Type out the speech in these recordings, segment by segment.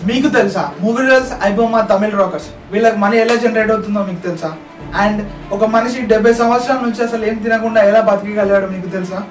మీకు తెలుసా movie rules iBomma Tamil rockers వీళ్ళకి మనీ ఎలా జనరేట్ అవుతుందో మీకు తెలుసా అండ్ ఒక మనిషి డెబ్బై సంవత్సరాల నుంచి అసలు ఏం తినకుండా ఎలా బతికగలిగాడో మీకు తెలుసా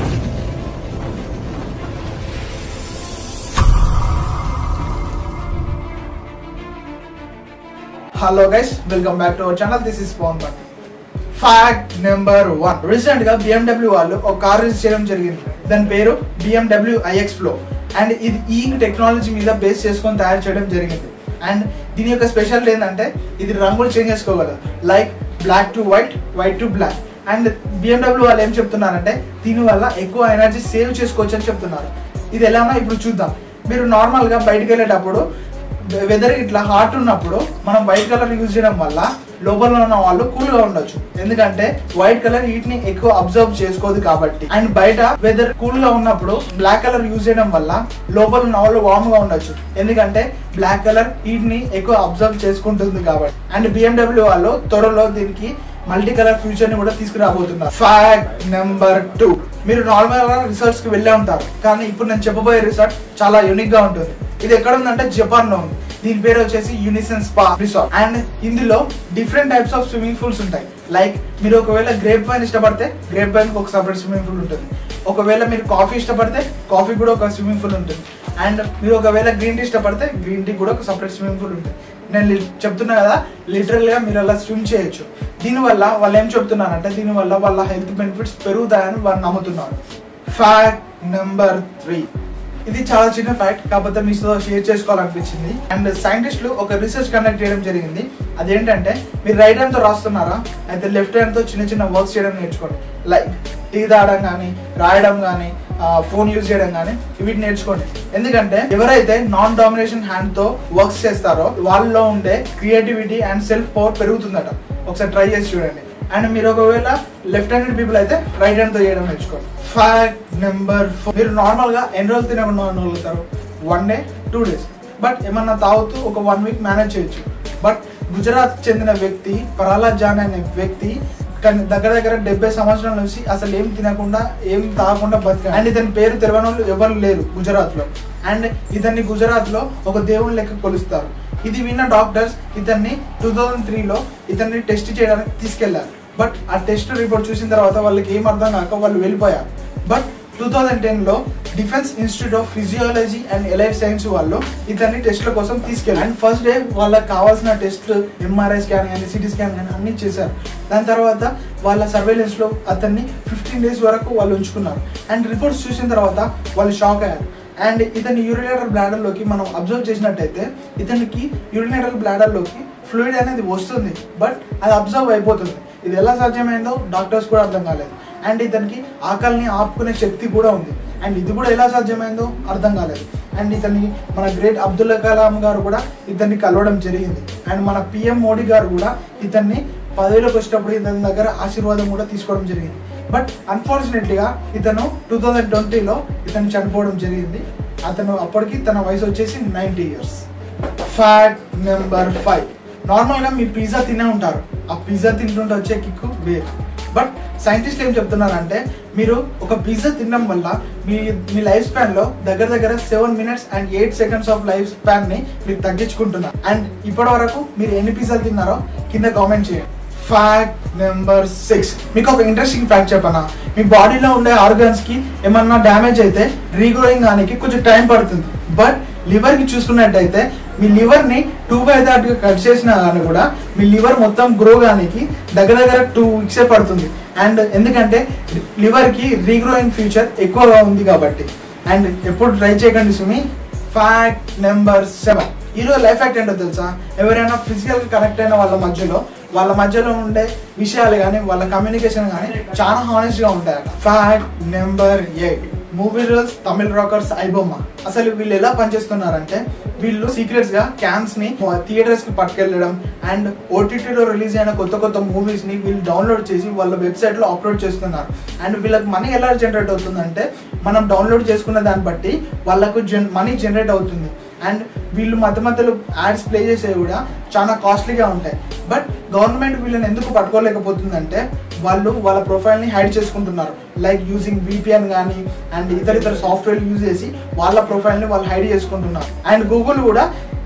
hello guys welcome back to our channel this is Pavan Bhat fact number one recent గా బిఎండబ్ల్యూ వాళ్ళు ఒక కార్ రిలీజ్ చేయడం జరిగింది దాని పేరు బిఎండబ్ల్యూ ఐఎక్స్ ఫ్లో అండ్ ఇది ఈ టెక్నాలజీ మీద బేస్ చేసుకొని తయారు చేయడం జరిగింది అండ్ దీని యొక్క స్పెషల్ ఏంటంటే ఇది రంగులు చేంజ్ చేసుకోగలదు like black to white white to black and BMW వాళ్ళు ఏం చెప్తున్నారంటే దీనివల్ల ఎక్కువ ఎనర్జీ సేవ్ చేసుకోవచ్చు అని చెప్తున్నారు ఇది ఎలా ఉన్నా ఇప్పుడు చూద్దాం మీరు నార్మల్గా బయటికి వెళ్ళేటప్పుడు వెదర్ ఇట్లా హాట్ ఉన్నప్పుడు మనం వైట్ కలర్ యూజ్ చేయడం వల్ల లోపల ఉన్న వాళ్ళు కూల్ గా ఉండొచ్చు ఎందుకంటే వైట్ కలర్ హీట్ ని ఎక్కువ అబ్జర్వ్ చేసుకోదు కాబట్టి అండ్ బయట వెదర్ కూల్ గా ఉన్నప్పుడు బ్లాక్ కలర్ యూజ్ చేయడం వల్ల లోపల ఉన్న వాళ్ళు వార్మ్ గా ఉండొచ్చు ఎందుకంటే బ్లాక్ కలర్ హీట్ ని ఎక్కువ అబ్జర్వ్ చేసుకుంటుంది కాబట్టి అండ్ బిఎండబ్ల్యూ వాళ్ళు త్వరలో దీనికి మల్టీ కలర్ ఫ్యూచర్ ని కూడా తీసుకురాబోతున్నారు ఫ్యాక్ట్ నెంబర్ టూ మీరు నార్మల్ గా రిసర్చ్ కి వెళ్ళే ఉంటారు కానీ ఇప్పుడు నేను చెప్పబోయే రిసార్ట్ చాలా యూనిక్ గా ఉంటుంది ఇది ఎక్కడ ఉందంటే జపాన్ లో ఉంది దీని పేరు వచ్చేసి యూనిసన్ స్పా రిసార్ట్ అండ్ ఇందులో different types of swimming pools ఉంటాయి లైక్ మీరు ఒకవేళ గ్రేప్ వైన్ ఇష్టపడితే గ్రేప్ వైన్ ఒక సపరేట్ స్విమ్మింగ్ పూల్ ఉంటుంది ఒకవేళ మీరు కాఫీ ఇష్టపడితే కాఫీ కూడా ఒక స్విమ్మింగ్ పూల్ ఉంటుంది అండ్ మీరు ఒకవేళ గ్రీన్ టీ ఇష్టపడితే గ్రీన్ టీ కూడా ఒక సపరేట్ స్విమ్మింగ్ పూల్ ఉంటుంది నేను లి- చెప్తున్నా కదా లిటరల్ గా మీరు అలా స్విమ్ చేయొచ్చు దీనివల్ల వాళ్ళు ఏం చెప్తున్నారంటే దీనివల్ల వాళ్ళ హెల్త్ బెనిఫిట్స్ పెరుగుతాయని వాళ్ళు నమ్ముతున్నారు ఫ్యాక్ట్ నెంబర్ త్రీ ఇది చాలా చిన్న ఫ్యాక్ట్ కాకపోతే మీతో షేర్ చేసుకోవాలనిపించింది అండ్ సైంటిస్టులు ఒక రీసెర్చ్ కండక్ట్ చేయడం జరిగింది అదేంటంటే మీరు రైట్ హ్యాండ్ తో రాస్తున్నారా అయితే లెఫ్ట్ హ్యాండ్ తో చిన్న చిన్న వర్క్స్ చేయడం నేర్చుకోండి లైక్ టీ తాగడం కానీ రాయడం కానీ ఫోన్ యూజ్ చేయడం కానీ వీటిని నేర్చుకోండి ఎందుకంటే ఎవరైతే నాన్ డామినేషన్ హ్యాండ్ తో వర్క్స్ చేస్తారో వాళ్ళలో ఉండే క్రియేటివిటీ అండ్ సెల్ఫ్ పవర్ పెరుగుతుందట ఒకసారి ట్రై చేసి చూడండి అండ్ మీరు ఒకవేళ లెఫ్ట్ హ్యాండెడ్ పీపుల్ అయితే రైట్ హ్యాండ్ తో చేయడం నేర్చుకోండి ఫ్యాక్ట్ నెంబర్ ఫోర్ మీరు నార్మల్ గా ఎన్ని రోజులు తినకుండా ఉండగలుగుతారు one day two days but ఏమన్నా తాగుతూ ఒక వన్ వీక్ మేనేజ్ చేయొచ్చు బట్ గుజరాత్ చెందిన వ్యక్తి ప్రహ్లాద్ జాన్ అనే వ్యక్తి కానీ దగ్గర దగ్గర డెబ్బై సంవత్సరాల నుంచి అసలు ఏం తినకుండా ఏం తాగకుండా బతిక అండ్ ఇతని పేరు తెలియని వాళ్ళు ఎవరు లేరు గుజరాత్ లో అండ్ ఇతన్ని గుజరాత్ లో ఒక దేవుని లెక్క కొలుస్తారు ఇది విన్న డాక్టర్స్ ఇతన్ని టూ థౌజండ్ త్రీలో ఇతన్ని టెస్ట్ చేయడానికి తీసుకెళ్లారు బట్ ఆ టెస్ట్ రిపోర్ట్ చూసిన తర్వాత వాళ్ళకి ఏం అర్థం కాక వాళ్ళు వెళ్ళిపోయారు బట్ టూ థౌజండ్ టెన్లో defence institute of physiology and allied science వాళ్ళు ఇతన్ని టెస్ట్ల కోసం తీసుకెళ్ళారు అండ్ ఫస్ట్ డే వాళ్ళకి కావాల్సిన టెస్ట్ ఎంఆర్ఐ స్కాన్ కానీ సిటీ స్కాన్ కానీ అన్ని చేశారు దాని తర్వాత వాళ్ళ సర్వేలెన్స్ లో అతన్ని ఫిఫ్టీన్ డేస్ వరకు వాళ్ళు ఉంచుకున్నారు అండ్ రిపోర్ట్స్ చూసిన తర్వాత వాళ్ళు షాక్ అయ్యారు అండ్ ఇతని యూరినేటర్ బ్లాడర్ లోకి మనం అబ్జర్వ్ చేసినట్టయితే ఇతనికి యూరినేటర్ బ్లాడర్ లోకి ఫ్లూయిడ్ అనేది వస్తుంది బట్ అది అబ్జర్వ్ అయిపోతుంది ఇది ఎలా సాధ్యమైందో డాక్టర్స్ కూడా అర్థం కాలేదు అండ్ ఇతనికి ఆకలిని ఆపుకునే శక్తి కూడా ఉంది అండ్ ఇది కూడా ఎలా సాధ్యమైందో అర్థం కాలేదు అండ్ ఇతన్ని మన గ్రేట్ అబ్దుల్ కలాం గారు కూడా ఇతన్ని కలవడం జరిగింది అండ్ మన పిఎం మోడీ గారు కూడా ఇతన్ని పదవిలోకి వచ్చినప్పుడు ఇతని దగ్గర ఆశీర్వాదం కూడా తీసుకోవడం జరిగింది బట్ అన్ఫార్చునేట్లీగా ఇతను టూ థౌజండ్ ట్వంటీలో ఇతను చనిపోవడం జరిగింది అతను అప్పటికి తన వయసు వచ్చేసి ninety years fact number five నార్మల్గా మీ పిజ్జా తినే ఉంటారు ఆ పిజ్జా తింటుంటే వచ్చే కిక్ వేరు బట్ సైంటిస్ట్ ఏం చెప్తున్నారంటే మీరు ఒక పిజ్జా తినడం వల్ల మీ మీ లైఫ్ స్పాన్ లో దగ్గర దగ్గర seven minutes and eight seconds of life span ని మీరు తగ్గించుకుంటున్నారు అండ్ ఇప్పటి వరకు మీరు ఎన్ని పిజ్జాలు తిన్నారో కింద కామెంట్ చేయండి ఫ్యాక్ట్ నెంబర్ సిక్స్ మీకు ఒక ఇంట్రెస్టింగ్ ఫ్యాక్ట్ చెప్పనా మీ బాడీలో ఉండే ఆర్గన్స్ కి ఏమన్నా డ్యామేజ్ అయితే రీగ్రోయింగ్ కానికి కొంచెం టైం పడుతుంది బట్ లివర్ కి చూసుకున్నట్టయితే మీ లివర్ ని టూ బై థర్డ్ కట్ చేసినా కానీ కూడా మీ లివర్ మొత్తం గ్రో కానికి దగ్గర దగ్గర టూ వీక్సే పడుతుంది అండ్ ఎందుకంటే లివర్ కి రీగ్రోయింగ్ ఫ్యూచర్ ఎక్కువగా ఉంది కాబట్టి అండ్ ఎప్పుడు ట్రై చేయకండి సుమి ఫ్యాక్ట్ నెంబర్ సెవెన్ ఈరోజు లైఫ్ ఫ్యాక్ట్ ఏంటో తెలుసా ఎవరైనా ఫిజికల్ గా కనెక్ట్ అయిన వాళ్ళ మధ్యలో వాళ్ళ మధ్యలో ఉండే విషయాలు కానీ వాళ్ళ కమ్యూనికేషన్ కానీ చాలా హానెస్ట్ గా ఉంటాయట fact number eight movie rules Tamil Rockers iBomma అసలు వీళ్ళు ఎలా పనిచేస్తున్నారంటే వీళ్ళు సీక్రెట్స్ గా క్యాన్స్ ని థియేటర్స్ కి పట్టుకెళ్ళడం అండ్ ఓటీటీలో రిలీజ్ అయిన కొత్త కొత్త మూవీస్ ని వీళ్ళు డౌన్లోడ్ చేసి వాళ్ళ వెబ్సైట్ లో అప్లోడ్ చేస్తున్నారు అండ్ వీళ్ళకి మనీ ఎలా జనరేట్ అవుతుందంటే మనం డౌన్లోడ్ చేసుకున్న దాన్ని బట్టి వాళ్ళకు జన్ మనీ జనరేట్ అవుతుంది అండ్ వీళ్ళు మధ్య మధ్యలో యాడ్స్ ప్లే చేసేవి కూడా చాలా కాస్ట్లీగా ఉంటాయి బట్ గవర్నమెంట్ వీళ్ళని ఎందుకు పట్టుకోలేకపోతుందంటే వాళ్ళు వాళ్ళ ప్రొఫైల్ని హైడ్ చేసుకుంటున్నారు లైక్ యూజింగ్ విపిఎన్ కానీ అండ్ ఇతర ఇతర సాఫ్ట్వేర్ యూజ్ చేసి వాళ్ళ ప్రొఫైల్ని వాళ్ళు హైడ్ చేసుకుంటున్నారు అండ్ గూగుల్ కూడా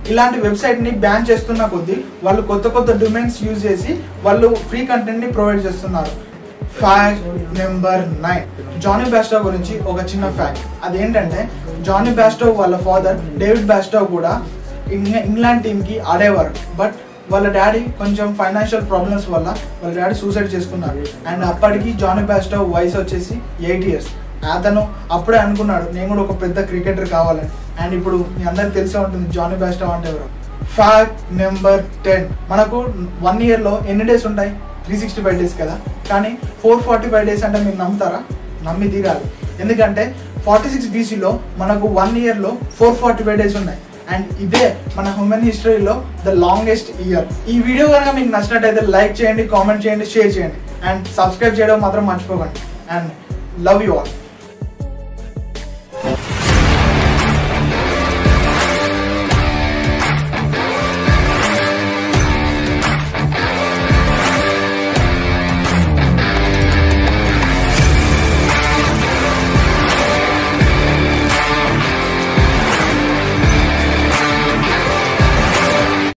ఇలాంటి వెబ్సైట్ ని బ్యాన్ చేస్తున్న కొద్దీ వాళ్ళు కొత్త కొత్త డొమైన్స్ యూజ్ చేసి వాళ్ళు ఫ్రీ కంటెంట్ ని ప్రొవైడ్ చేస్తున్నారు fact number nine Jonny Bairstow గురించి ఒక చిన్న ఫ్యాక్ట్ అదేంటంటే జానీ బ్యాస్టో వాళ్ళ ఫాదర్ డేవిడ్ బ్యాస్టో కూడా ఇంగ్లా- ఇంగ్లాండ్ టీంకి ఆడేవారు బట్ వాళ్ళ డాడీ కొంచెం ఫైనాన్షియల్ ప్రాబ్లమ్స్ వల్ల వాళ్ళ డాడీ సూసైడ్ చేసుకున్నారు అండ్ అప్పటికి జానీ బ్యాస్టో వయసు వచ్చేసి ఎయిట్ ఇయర్స్ అతను అప్పుడే అనుకున్నాడు నేను కూడా ఒక పెద్ద క్రికెటర్ కావాలని అండ్ ఇప్పుడు మీ అందరికి తెలిసే ఉంటుంది జానీ బ్యాస్టో అంటే ఎవరు ఫ్యాక్ట్ నెంబర్ టెన్ మనకు వన్ ఇయర్లో ఎన్ని డేస్ ఉంటాయి త్రీ సిక్స్టీ ఫైవ్ డేస్ కదా కానీ ఫోర్ ఫార్టీ ఫైవ్ డేస్ అంటే మీరు నమ్ముతారా నమ్మి తీరాలి ఎందుకంటే ఫార్టీ సిక్స్ బీసీలో మనకు వన్ ఇయర్లో ఫోర్ ఫార్టీ ఫైవ్ డేస్ ఉన్నాయి అండ్ ఇదే మన హ్యూమన్ హిస్టరీలో ద లాంగెస్ట్ ఇయర్ ఈ వీడియో కనుక మీకు నచ్చినట్టయితే లైక్ చేయండి కామెంట్ చేయండి షేర్ చేయండి అండ్ సబ్స్క్రైబ్ చేయడం మాత్రం మర్చిపోకండి అండ్ లవ్ యూ ఆల్